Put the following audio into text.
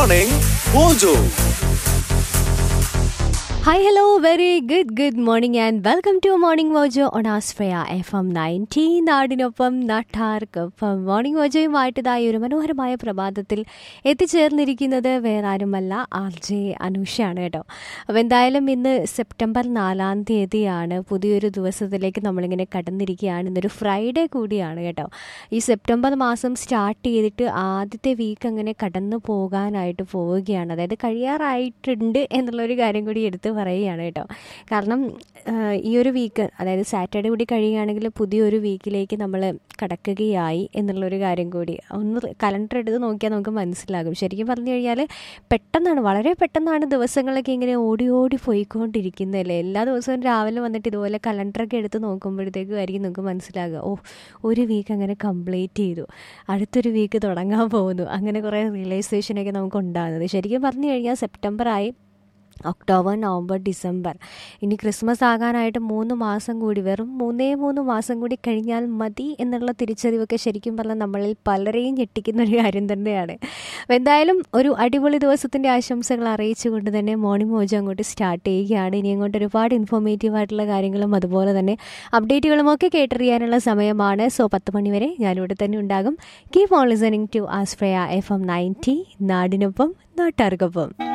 Morning Mojo. Hi, hello, very good, good morning, and welcome to Morning Mojo on Asfaya FM 90 നാടിനൊപ്പം നാട്ടാർക്കൊപ്പം morning മോജോയുമായിട്ട് ഇതായി ഒരു മനോഹരമായ പ്രഭാതത്തിൽ എത്തിച്ചേർന്നിരിക്കുന്നത് വേറെ ആരുമല്ല ആർ ജെ അനുഷയാണ് കേട്ടോ അപ്പോൾ എന്തായാലും ഇന്ന് സെപ്റ്റംബർ നാലാം തീയതിയാണ് പുതിയൊരു ദിവസത്തിലേക്ക് നമ്മളിങ്ങനെ കടന്നിരിക്കുകയാണ് ഇന്നൊരു ഫ്രൈഡേ കൂടിയാണ് കേട്ടോ ഈ സെപ്റ്റംബർ മാസം സ്റ്റാർട്ട് ചെയ്തിട്ട് ആദ്യത്തെ വീക്ക് അങ്ങനെ കടന്നു പോകാനായിട്ട് പോവുകയാണ് അതായത് കഴിയാറായിട്ടുണ്ട് എന്നുള്ളൊരു കാര്യം കൂടി എടുത്ത് പറയുകയാണ് കേട്ടോ കാരണം ആ, ഈ ഒരു വീക്ക് അതായത് സാറ്റർഡേ കൂടി കഴിയുകയാണെങ്കിൽ പുതിയൊരു വീക്കിലേക്ക് നമ്മൾ കടക്കുകയായി എന്നുള്ളൊരു കാര്യം കൂടി ഒന്ന് കലണ്ടർ എടുത്ത് നോക്കിയാൽ നമുക്ക് മനസ്സിലാകും ശരിക്കും പറഞ്ഞു കഴിഞ്ഞാൽ പെട്ടെന്നാണ് വളരെ പെട്ടെന്നാണ് ദിവസങ്ങളൊക്കെ ഇങ്ങനെ ഓടി ഓടി പോയിക്കൊണ്ടിരിക്കുന്നതല്ലേ എല്ലാ ദിവസവും രാവിലെ വന്നിട്ട് ഇതുപോലെ കലണ്ടറൊക്കെ എടുത്ത് നോക്കുമ്പോഴത്തേക്കും ആയിരിക്കും നമുക്ക് മനസ്സിലാകുക ഓ ഒരു വീക്ക് അങ്ങനെ കംപ്ലീറ്റ് ചെയ്തു അടുത്തൊരു വീക്ക് തുടങ്ങാൻ പോകുന്നു അങ്ങനെ കുറേ റിയലൈസേഷനൊക്കെ നമുക്ക് ഉണ്ടാകുന്നത് ശരിക്കും പറഞ്ഞു കഴിഞ്ഞാൽ സെപ്റ്റംബറായി ഒക്ടോബർ നവംബർ ഡിസംബർ ഇനി ക്രിസ്മസ് ആകാനായിട്ട് മൂന്ന് മാസം കൂടി വെറും മൂന്നേ മൂന്ന് മാസം കൂടി കഴിഞ്ഞാൽ മതി എന്നുള്ള തിരിച്ചറിവൊക്കെ ശരിക്കും പറഞ്ഞാൽ നമ്മളിൽ പലരെയും ഞെട്ടിക്കുന്ന ഒരു കാര്യം തന്നെയാണ് അപ്പോൾ എന്തായാലും ഒരു അടിപൊളി ദിവസത്തിൻ്റെ ആശംസകൾ അറിയിച്ചുകൊണ്ട് തന്നെ മോർണിംഗ് മോജോ അങ്ങോട്ട് സ്റ്റാർട്ട് ചെയ്യുകയാണ് ഇനി അങ്ങോട്ട് ഒരുപാട് ഇൻഫോർമേറ്റീവ് ആയിട്ടുള്ള കാര്യങ്ങളും അതുപോലെ തന്നെ അപ്ഡേറ്റുകളും ഒക്കെ കേട്ടറിയാനുള്ള സമയമാണ് സോ പത്ത് മണിവരെ ഞാനിവിടെ തന്നെ ഉണ്ടാകും കീപ് ഓൺ ലിസണിങ് ടു ആസ്ഫ്രയ എഫ് എം നയൻറ്റി നാടിനൊപ്പം നാട്ടാർക്കൊപ്പം